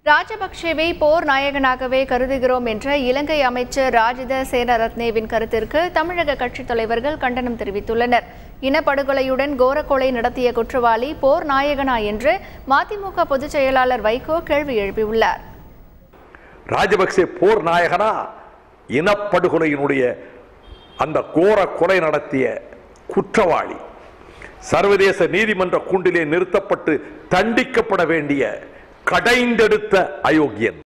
ராஜபக்சேவை போர் நாயகனாகவே கருதுகிறோம் என்ற இலங்கை அமைச்சர் ராஜித சேனரத்னேவின் கருத்திற்கு தமிழக கட்சித் தலைவர்கள் கண்டனம் தெரிவித்துள்ளனர் இனப்படுகொலையுடன் கோரக்கொலை நடத்திய குற்றவாளி போர் நாயகனா என்று மதிமுக பொதுச் செயலாளர் வைகோ கேள்வி எழுப்பியுள்ளார் ராஜபக்சே போர் நாயகனா இனப்படுகொலையினுடைய அந்த கோர கொலை நடத்திய குற்றவாளி சர்வதேச நீதிமன்ற கூண்டிலே நிறுத்தப்பட்டு தண்டிக்கப்பட வேண்டிய கடைந்தெடுத்த அயோக்கியன்